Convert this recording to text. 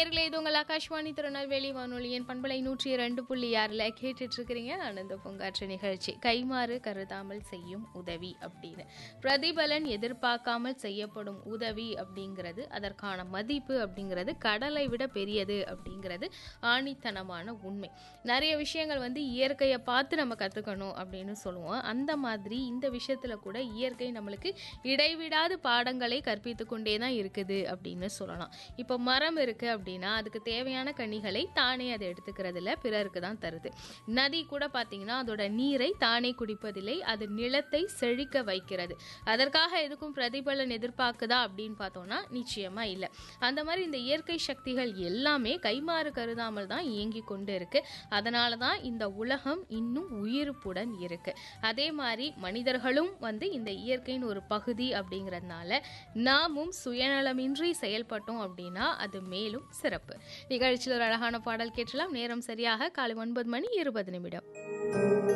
நேர்களே இது உங்கள் ஆகாஷ்வாணி திருநெல்வேலி வானொலியின் பண்பலை நூற்றி இரண்டு புள்ளி ஆறில் கேட்டுட்டு இருக்கிறீங்க ஆனந்த பூங்காற்று நிகழ்ச்சி கைமாறு கருதாமல் செய்யும் உதவி அப்படின்னு பிரதிபலன் எதிர்பார்க்காமல் செய்யப்படும் உதவி அப்படிங்கிறது அதற்கான மதிப்பு அப்படிங்கிறது கடலை விட பெரியது அப்படிங்கிறது ஆணித்தனமான உண்மை நிறைய விஷயங்கள் வந்து இயற்கையை பார்த்து நம்ம கற்றுக்கணும் அப்படின்னு சொல்லுவோம் அந்த மாதிரி இந்த விஷயத்தில் கூட இயற்கை நம்மளுக்கு இடைவிடாது பாடங்களை கற்பித்து கொண்டே தான் இருக்குது அப்படின்னு சொல்லலாம் இப்போ மரம் இருக்குது அப்படின்னா அதுக்கு தேவையான கனிகளை தானே அதை எடுத்துக்கிறதுல பிறருக்கு தான் தருது நதி கூட பார்த்தீங்கன்னா அதோட நீரை தானே குடிப்பதில்லை அது நிலத்தை செழிக்க வைக்கிறது அதற்காக எதுக்கும் பிரதிபலன் எதிர்பார்க்குதா அப்படின்னு பார்த்தோம்னா நிச்சயமா இல்லை அந்த மாதிரி இந்த இயற்கை சக்திகள் எல்லாமே கைமாறு கருதாமல் தான் இயங்கி கொண்டு இருக்கு அதனால தான் இந்த உலகம் இன்னும் உயிர்ப்புடன் இருக்கு அதே மாதிரி மனிதர்களும் வந்து இந்த இயற்கையின் ஒரு பகுதி அப்படிங்கிறதுனால நாமும் சுயநலமின்றி செயல்பட்டோம் அப்படின்னா அது மேலும் சிறப்பு நிகழ்ச்சியில் ஒரு அழகான பாடல் கேட்டலாம் நேரம் சரியாக காலை ஒன்பது மணி இருபது நிமிடம்